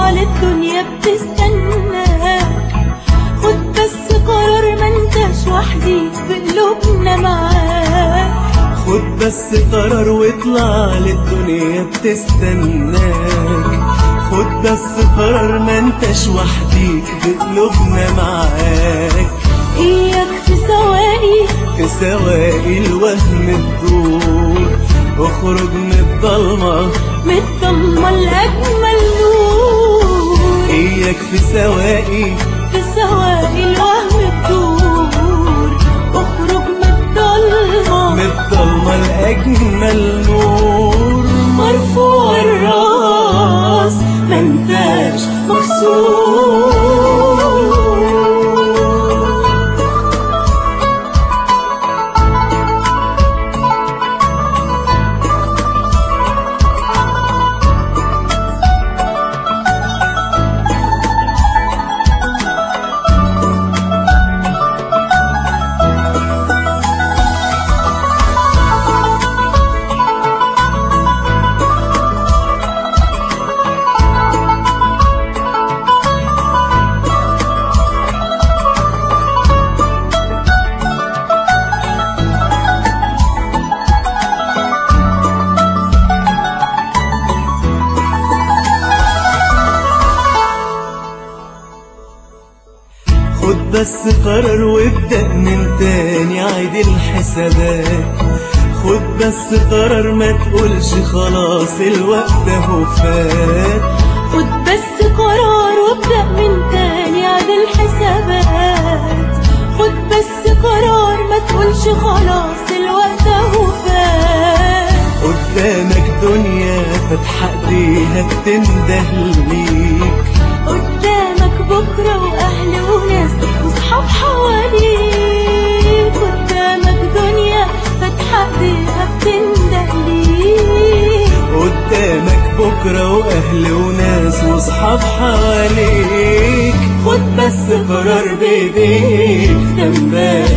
ويطلع للدنيا بتستناك خد بس قرار ما انتش وحديك بقلوبنا معاك خد بس قرار واطلع للدنيا بتستناك خد بس قرار ما انتش وحديك بقلوبنا معاك اياك في سواقي في سواقي الوهم تدور اخرج من الضلمة من الضلمة لأجمل نور اياك في سواقي في سواقي الوهم تدور اخرج من الضلمة من الضلمة لأجمل نور مرفوع الراس ما انتاش مكسور خد بس قرار وابدأ من تاني عيد الحسابات خد بس قرار ما تقولش خلاص الوقت اهو فات خد بس قرار وابدأ من تاني عد الحسابات خد بس قرار ما تقولش خلاص الوقت اهو فات قدامك دنيا فاتحة ايديها بتنده ليك قدامك بكرة وأهل وناس وصحاب حواليك قدامك دنيا فاتحة ايديها بتنده ليك قدامك بكرة وأهل وناس وصحاب حواليك خد بس قرار بإيديك جنبك